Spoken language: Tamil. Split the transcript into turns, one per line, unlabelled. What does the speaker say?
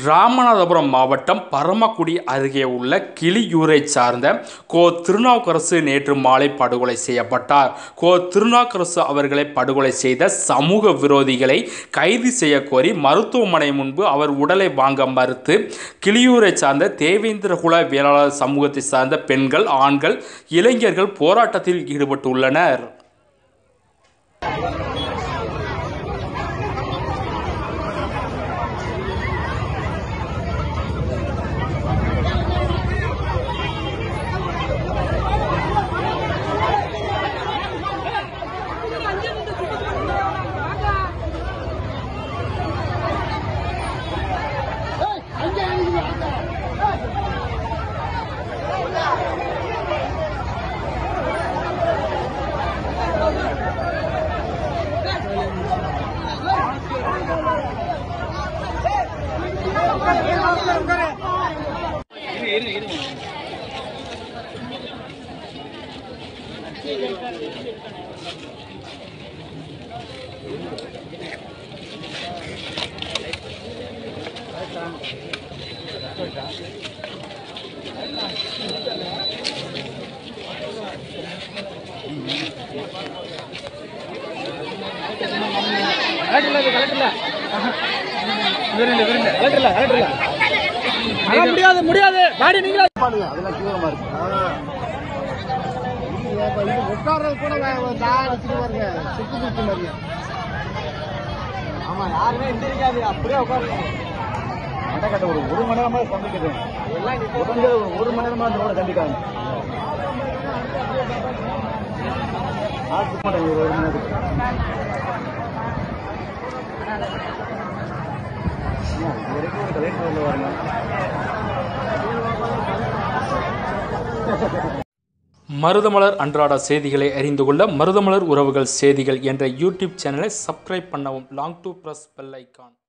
ராமநாதபுரம் மாவட்டம் பரமக்குடி அருகே உள்ள கிளியூரை சார்ந்த கோ திருநாவுக்கரசு நேற்று மாலை படுகொலை செய்யப்பட்டார் கோ திருநாவுக்கரசு அவர்களை படுகொலை செய்த சமூக விரோதிகளை கைது செய்ய கோரி மருத்துவமனை முன்பு அவர் உடலை வாங்க மறுத்து கிளியூரை சார்ந்த தேவேந்திரகுல வேளாளர் சமூகத்தை சார்ந்த பெண்கள் ஆண்கள் இளைஞர்கள் போராட்டத்தில் ஈடுபட்டுள்ளனர்
வர முடியாது முடியாது பாடி நீங்களே
அதெல்லாம் தீவிரமா இருக்கு இது உட்கார்றது கூட அடிச்சுட்டு பாருங்க சுத்தி சுத்தி மாதிரிங்க ஆமா யாருமே எந்திரிக்காது அப்படியே உட்காருங்க அடக்கட்ட ஒரு ஒரு மணி நேரமா சந்திக்குது உடனே ஒரு ஒரு மணி நேரமா அந்த ரோட சந்திக்காங்க ஆட்டு மாட்டாங்க ஒரு மணி நேரத்துக்கு இது வரைக்கும் ஒரு கலெக்டர் வந்து வரணும்
மருதமலர் அன்றாட செய்திகளை அறிந்து கொள்ள மருதமலர் உறவுகள் செய்திகள் என்ற யூடியூப் சேனலை சப்ஸ்கிரைப் பண்ணவும் long to press bell icon